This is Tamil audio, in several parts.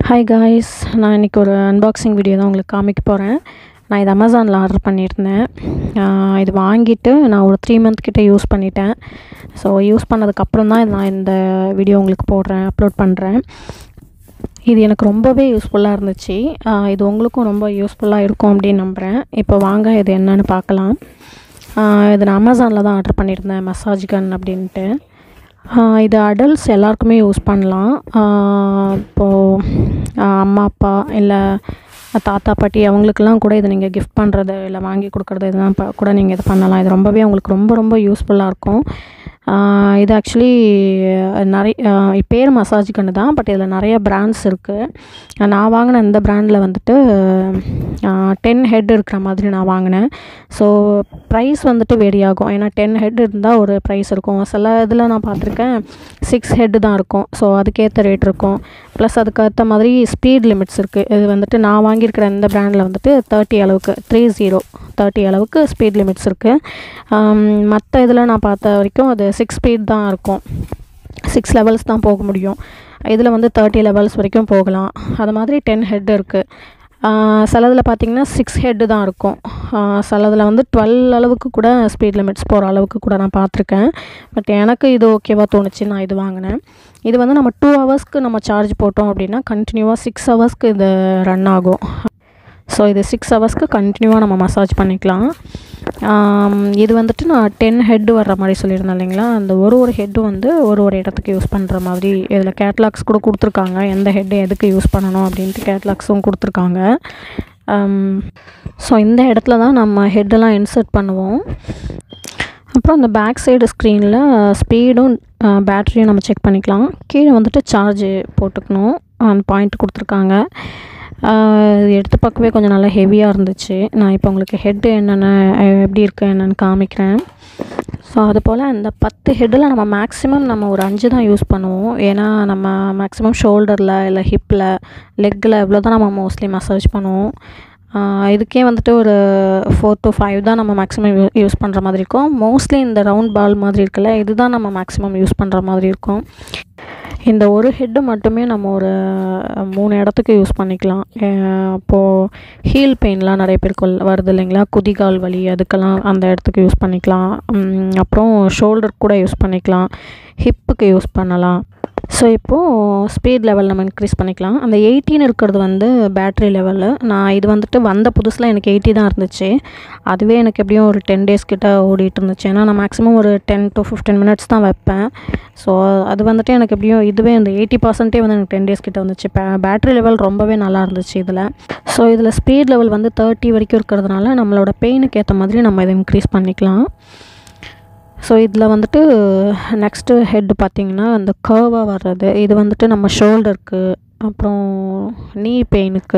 ஹாய் காய்ஸ் நான் இன்றைக்கி ஒரு அன்பாக்சிங் வீடியோ தான் உங்களுக்கு காமிக்க போகிறேன் நான் இது அமேசானில் ஆர்டர் பண்ணியிருந்தேன் ஆஹ் இது வாங்கிட்டு நான் ஒரு த்ரீ மந்த் கிட்ட யூஸ் பண்ணிட்டேன் ஸோ யூஸ் பண்ணதுக்கப்புறம் தான் நான் இந்த வீடியோ உங்களுக்கு போடுறேன் அப்லோட் பண்ணுறேன் இது எனக்கு ரொம்பவே யூஸ்ஃபுல்லாக இருந்துச்சு ஆஹ் இது உங்களுக்கும் ரொம்ப யூஸ்ஃபுல்லாக இருக்கும் அப்படின்னு நம்புகிறேன் இப்போ வாங்க இது என்னன்னு பார்க்கலாம் ஆஹ் இது நான் அமேசானில் தான் ஆர்டர் பண்ணியிருந்தேன் மசாஜ் கன் அப்படின்ட்டு ஆஹ் இது அடல்ட்ஸ் எல்லாருக்குமே யூஸ் பண்ணலாம் ஆஹ் இப்போது ஆஹ் அம்மா அப்பா இல்லை தாத்தா பாட்டி அவங்களுக்கெல்லாம் கூட இது நீங்கள் கிஃப்ட் பண்ணுறது இல்லை வாங்கி கொடுக்குறது இதெல்லாம் ப- கூட நீங்கள் இது பண்ணலாம் இது ரொம்பவே உங்களுக்கு ரொம்ப ரொம்ப யூஸ்ஃபுல்லாக இருக்கும் ஆஹ் இது ஆக்சுவலி நிறைய ஆஹ் பேர் மசாஜ் கன்று தான் பட் இதில் நிறைய பிராண்ட்ஸ் இருக்குது நான் வாங்கின இந்த பிராண்டில் வந்துட்டு டென் ஹெட் இருக்கிற மாதிரி நான் வாங்கினேன் ஸோ ப்ரைஸ் வந்துட்டு வேரி ஆகும் ஏன்னா டென் ஹெட் இருந்தால் ஒரு ப்ரைஸ் இருக்கும் சில இதில் நான் பார்த்துருக்கேன் சிக்ஸ் ஹெட் தான் இருக்கும் ஸோ அதுக்கேற்ற ரேட் இருக்கும் ப்ளஸ் அதுக்கேற்ற மாதிரி ஸ்பீட் லிமிட்ஸ் இருக்குது இது வந்துட்டு நான் வாங்கியிருக்கிற இந்த பிராண்டில் வந்துட்டு தேர்ட்டி அளவுக்கு த்ரீ ஜீரோ தேர்ட்டி அளவுக்கு ஸ்பீட் லிமிட்ஸ் இருக்குது மற்ற இதில் நான் பார்த்த வரைக்கும் அது சிக்ஸ் ஸ்பீட் தான் இருக்கும் சிக்ஸ் லெவல்ஸ் தான் போக முடியும் இதில் வந்து தேர்ட்டி லெவல்ஸ் வரைக்கும் போகலாம் அது மாதிரி டென் ஹெட் இருக்குது சிலதில் பார்த்தீங்கன்னா சிக்ஸ் ஹெட்டு தான் இருக்கும் சிலதில் வந்து டுவெல் அளவுக்கு கூட ஸ்பீட் லிமிட்ஸ் போகிற அளவுக்கு கூட நான் பார்த்துருக்கேன் பட் எனக்கு இது ஓகேவாக தோணுச்சு நான் இது வாங்கினேன் இது வந்து நம்ம டூ ஹவர்ஸ்க்கு நம்ம சார்ஜ் போட்டோம் அப்படின்னா கண்டினியூவாக சிக்ஸ் ஹவர்ஸ்க்கு இது ரன் ஆகும் ஸோ இது சிக்ஸ் ஹவர்ஸ்க்கு கண்டினியூவாக நம்ம மசாஜ் பண்ணிக்கலாம் ஆம், இது வந்துட்டு நான் டென் ஹெட் வர்ற மாதிரி சொல்லியிருந்தேன் இல்லைங்களா அந்த ஒரு ஒரு ஹெட்டும் வந்து ஒரு ஒரு இடத்துக்கு யூஸ் பண்ணுற மாதிரி இதில் கேட்லாக்ஸ் கூட கொடுத்துருக்காங்க எந்த ஹெட்டு எதுக்கு யூஸ் பண்ணணும் அப்படின்ட்டு கேட்லாக்ஸும் கொடுத்துருக்காங்க ஸோ இந்த இடத்துல தான் நம்ம ஹெட்டெல்லாம் இன்சர்ட் பண்ணுவோம் அப்புறம் அந்த பேக் சைடு ஸ்க்ரீனில் ஸ்பீடும் பேட்டரியும் நம்ம செக் பண்ணிக்கலாம் கீழே வந்துட்டு சார்ஜ் போட்டுக்கணும் அந்த பாயிண்ட் கொடுத்துருக்காங்க ஆஹ் இது எடுத்து பார்க்கவே கொஞ்சம் நல்லா ஹெவியாக இருந்துச்சு நான் இப்போ உங்களுக்கு ஹெட்டு என்னென்ன அஹ் எப்படி இருக்குது என்னென்னு காமிக்கிறேன் ஸோ அது போல் அந்த பத்து ஹெட்டில் நம்ம மேக்ஸிமம் நம்ம ஒரு அஞ்சு தான் யூஸ் பண்ணுவோம் ஏன்னா நம்ம மேக்ஸிமம் ஷோல்டரில் இல்லை ஹிப்பில் லெக்கில் இவ்வளோ தான் நம்ம மோஸ்ட்லி மசாஜ் பண்ணுவோம் ஆஹ் இதுக்கே வந்துட்டு ஒரு ஃபோர் to ஃபைவ் தான் நம்ம மேக்ஸிமம் யூஸ் பண்ணுற மாதிரி இருக்கும் மோஸ்ட்லி இந்த ரவுண்ட் பால் மாதிரி இருக்குல்ல இதுதான் நம்ம மேக்ஸிமம் யூஸ் பண்ணுற மாதிரி இருக்கும் இந்த ஒரு ஹெட்டு மட்டுமே நம்ம ஒரு மூணு இடத்துக்கு யூஸ் பண்ணிக்கலாம் அஹ் அப்போது ஹீல் பெயின்லாம் நிறைய பேருக்கு வல்- வருது இல்லைங்களா குதிகால் வலி அதுக்கெல்லாம் அந்த இடத்துக்கு யூஸ் பண்ணிக்கலாம் உம், அப்புறம் ஷோல்டர் கூட யூஸ் பண்ணிக்கலாம் ஹிப்புக்கு யூஸ் பண்ணலாம் ஸோ இப்போது ஸ்பீட் லெவல் நம்ம இன்க்ரீஸ் பண்ணிக்கலாம் அந்த எயிட்டின்னு இருக்கிறது வந்து பேட்ரி லெவலு நான் இது வந்துட்டு வந்த புதுசில் எனக்கு எயிட்டி தான் இருந்துச்சு அதுவே எனக்கு எப்படியும் ஒரு டென் டேஸ் கிட்ட ஓடிட்டு இருந்துச்சு ஏன்னா நான் மேக்ஸிமம் ஒரு டென் to ஃபிஃப்டீன் மினிட்ஸ் தான் வைப்பேன் ஸோ அது வந்துட்டு எனக்கு எப்படியும் இதுவே இந்த எயிட்டி பர்சன்டே வந்து எனக்கு டென் டேஸ் கிட்ட வந்துச்சு பேட்ரி லெவல் ரொம்பவே நல்லா இருந்துச்சு இதில் ஸோ இதில் ஸ்பீட் லெவல் வந்து தேர்ட்டி வரைக்கும் இருக்கிறதுனால நம்மளோட பெயினுக்கு ஏற்ற மாதிரி நம்ம இதை இன்க்ரீஸ் பண்ணிக்கலாம் ஸோ இதில் வந்துட்டு நெக்ஸ்ட்டு ஹெட் பார்த்திங்கன்னா அந்த கர்வாக வர்றது இது வந்துட்டு நம்ம ஷோல்டருக்கு அப்புறம் நீ பெயினுக்கு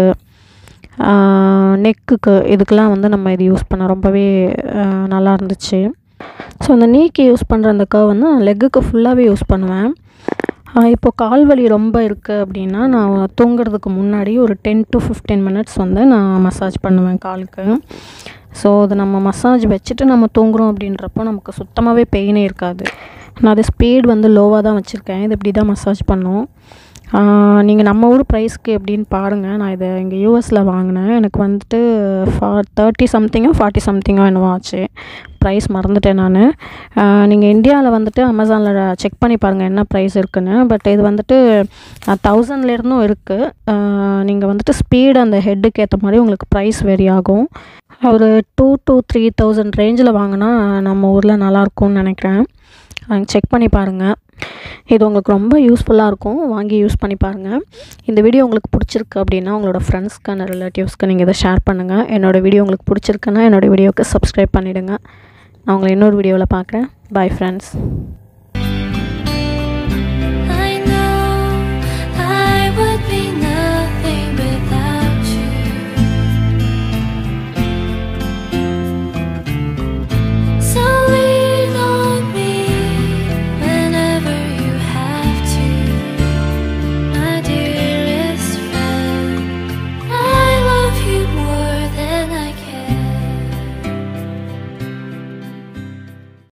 நெக்குக்கு இதுக்கெல்லாம் வந்து நம்ம இது யூஸ் பண்ண ரொம்பவே ஆஹ், நல்லா இருந்துச்சு ஸோ அந்த நீக்கு யூஸ் பண்ணுற அந்த கர்வ் வந்து நான் லெக்குக்கு ஃபுல்லாகவே யூஸ் பண்ணுவேன் ஆஹ், இப்போ கால் வலி ரொம்ப இருக்குது அப்படின்னா நான் தூங்குறதுக்கு முன்னாடி ஒரு டென் to ஃபிஃப்டீன் மினிட்ஸ் வந்து நான் மசாஜ் பண்ணுவேன் காலுக்கு ஸோ அது நம்ம மசாஜ் வச்சுட்டு நம்ம தூங்குறோம் அப்படின்றப்போ நமக்கு சுத்தமாகவே பெயினே இருக்காது நான் அது ஸ்பீட் வந்து லோவாக தான் வச்சுருக்கேன் இது இப்படி தான் மசாஜ் பண்ணும் நீங்கள் நம்ம ஊர் ப்ரைஸ்க்கு எப்படின்னு பாருங்கள் நான் இதை இங்கே யூஎஸில் வாங்கினேன் எனக்கு வந்துட்டு ஃபார் தேர்ட்டி சம்திங்கோ ஃபார்ட்டி சம்திங்கோ என்னவோ ஆச்சு ப்ரைஸ் மறந்துட்டேன் நான் நீங்கள் இந்தியாவில் வந்துட்டு அமேசானில் செக் பண்ணி பாருங்கள் என்ன ப்ரைஸ் இருக்குன்னு பட் இது வந்துட்டு தௌசண்ட்லேருந்தும் இருக்குது நீங்கள் வந்துட்டு ஸ்பீடு அந்த ஹெட்டுக்கு ஏற்ற மாதிரி உங்களுக்கு ப்ரைஸ் வெரி ஆகும் ஒரு டூ to த்ரீ தௌசண்ட் ரேஞ்சில் வாங்கினா நம்ம ஊரில் நல்லாயிருக்கும்னு நினைக்கிறேன் செக் பண்ணி பாருங்கள் இது உங்களுக்கு ரொம்ப யூஸ்ஃபுல்லாக இருக்கும் வாங்கி யூஸ் பண்ணி பாருங்கள் இந்த வீடியோ உங்களுக்கு பிடிச்சிருக்கு அப்படின்னா உங்களோட ஃப்ரெண்ட்ஸ்க்கான ரிலேட்டிவ்ஸ்க்கு நீங்கள் இதை ஷேர் பண்ணுங்கள் என்னோடய வீடியோ உங்களுக்கு பிடிச்சிருக்குன்னா என்னோடய வீடியோக்கு சப்ஸ்கிரைப் பண்ணிவிடுங்க நான் உங்களை இன்னொரு வீடியோவில் பார்க்குறேன் பை ஃப்ரெண்ட்ஸ்